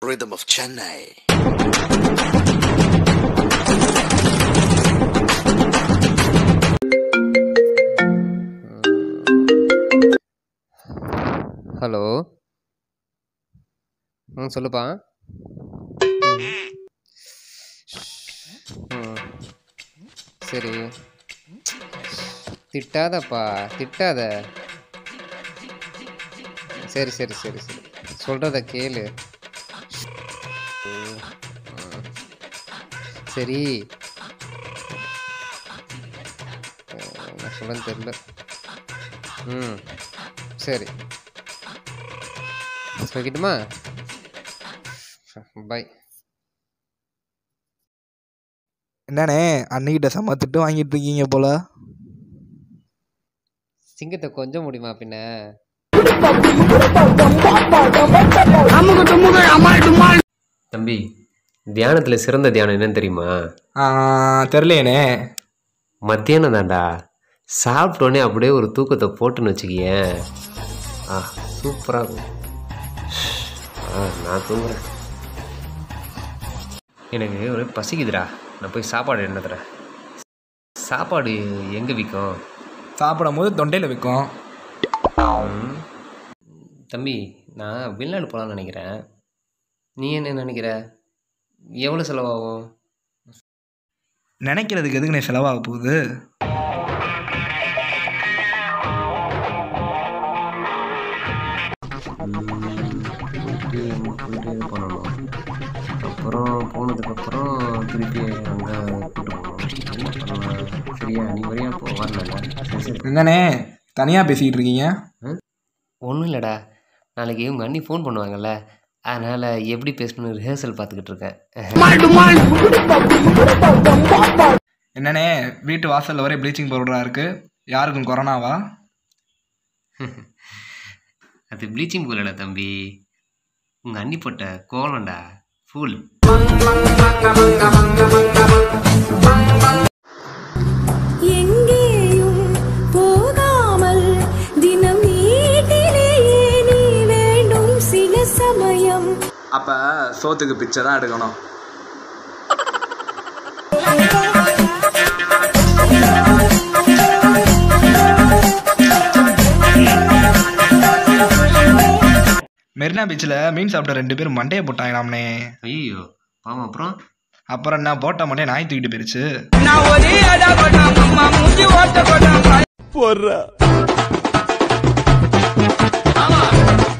Rhythm of Chennai. Hello ம் சொல்லுப்பா ம் சரி திட்டாதப்பா திட்டாத சரி சரி சரி சரி சொல்கிறத கேளு ம், ம். சரி அஹ், என்ன சொல்லன்னு தெரியல ம் சரி வைக்கட்டுமா பை என்னண்ணே அன்னிக்கிட்ட செம்ம திட்டு வாங்கிட்டு இருக்கீங்க போல சிங்கத்தை கொஞ்சம் முடியுமா பின்ன தம்பி தியானத்தில் சிறந்த தியானம் என்னன்னு தெரியுமா தெரிலையேண்ணே மத்தியானம் தான்டா சாப்பிட்டோன்னே அப்படியே ஒரு தூக்கத்தை போட்டுன்னு வச்சுக்கியேன் ஆ சூப்பராக இருக்கும் ஆ நான் தூங்குறேன் எனக்கு ஒரே பசிக்குதுடா நான் போய் சாப்பாடு என்ன தரேன் சாப்பாடு எங்கே விற்கும் சாப்பிடும் போது தொண்டையில் வைக்கும் ம். தம்பி நான் வெளிநாடு போகலான்னு நினைக்கிறேன் நீ என்ன நினைக்கிற எவ்வளோ செலவாகும் நினைக்கிறதுக்கு எதுக்குண்ணே செலவாக போகுது போயிட்டு போயிட்டு இது பண்ணணும் அப்புறம் போனதுக்கப்புறம் திருப்பி அங்கே கூட்டு போகணும் என்ன பண்ணலாம் சரியா நீ வரையா போ வரல சரி சரி என்னண்ணே தனியாக பேசிக்கிட்டு இருக்கீங்க ஒன்றும் இல்லைடா நாளைக்கு உங்கள் அண்ணி ஃபோன் பண்ணுவாங்கல்ல அதனால் எப்படி பேசணும்னு ரிஹர்சல் பார்த்துக்கிட்டு இருக்கேன் என்னண்ணே வீட்டு வாசலில் வரை ப்ளீச்சிங் பவுடராக இருக்குது யாருக்கும் கொரோனாவா அது ப்ளீச்சிங் பூலடா தம்பி உங்கள் அண்ணி போட்ட கோலம்டா ஃபுல் எங்கேயும் போகாமல் தினம் வீட்டிலேயே நீ வேண்டும் சில சமயம் அப்போ சோத்துக்கு பிச்சை தான் எடுக்கணும் மெரினா பீச்சில் மீன் சாப்பிட்ட ரெண்டு பேரும் மண்டையை போட்டாங்களாம்னே ஐயோ பாவம் அப்புறம் அப்புறம் என்ன போட்ட மண்டையை நாய் தூக்கிட்டு போயிருச்சு போடுறா